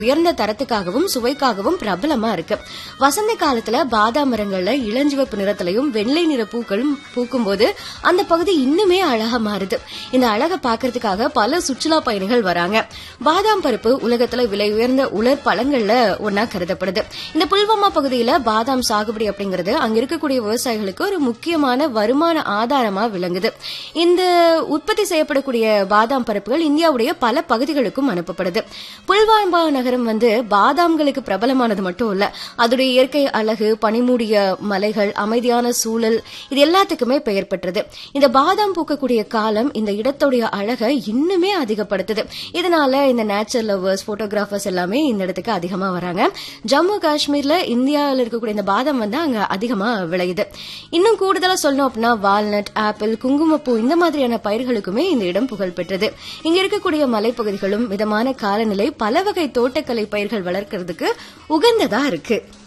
உயர்ந்த தரத்துக்காகவும் சுவைக்காகவும் பிரபலமா இருக்கு வசந்த காலத்துல பாதாம் மரங்கள்ல இளஞ்சிவப்பு நிறத்திலையும் வெள்ளை நிற பூக்களும் பூக்கும் போது அந்த பகுதி இன்னுமே அழகா மாறுது இந்த அழகை பார்க்கறதுக்காக பல சுற்றுலா பயணிகள் வராங்க பாதாம் பருப்பு உலகத்துல விலை உயர்ந்த உலர் பழங்கள்ல ஒன்னா கருதப்படுது இந்த புல்வாமா பகுதியில பாதாம் சாகுபடி அப்படிங்கிறது அங்க இருக்கக்கூடிய விவசாயிகளுக்கு ஒரு முக்கியமான வருமான ஆதாரமா விளங்குது இந்த உற்பத்தி செய்யப்படக்கூடிய பாதாம் பருப்புகள் இந்தியாவுடைய பல பகுதிகளுக்கும் அனுப்பப்படுது புல்வாமா நகரம் வந்து பாதாம்களுக்கு பிரபலமானது மட்டும் இல்ல அதோடைய இயற்கை அழகு பனிமூடிய மலைகள் அமைதியான சூழல் இது எல்லாத்துக்குமே பெயர் பெற்றது இந்த பாதாம் பூக்கக்கூடிய காலம் இந்த இடத்துடைய அழகை இன்னுமே அதிகப்படுத்துது இதனால இந்த நேச்சர் லவர்ஸ் போட்டோகிராஃபர்ஸ் எல்லாமே இந்த இடத்துக்கு அதிகமா வராங்க ஜம்மு காஷ்மீர்ல இந்தியாவில் இருக்கக்கூடிய இந்த பாதாம் வந்து அங்க அதிகமா விளையுது இன்னும் கூடுதலா சொல்லணும் அப்படின்னா வால்நட் ஆப்பிள் குங்குமப்பூ இந்த மாதிரியான பயிர்களுக்குமே இந்த இடம் புகழ் பெற்றது இங்க இருக்கக்கூடிய மலைப்பகுதிகளும் மிதமான காலநிலை பல வகை தோட்டக்கலை பயிர்கள் வளர்க்கறதுக்கு உகந்ததா இருக்கு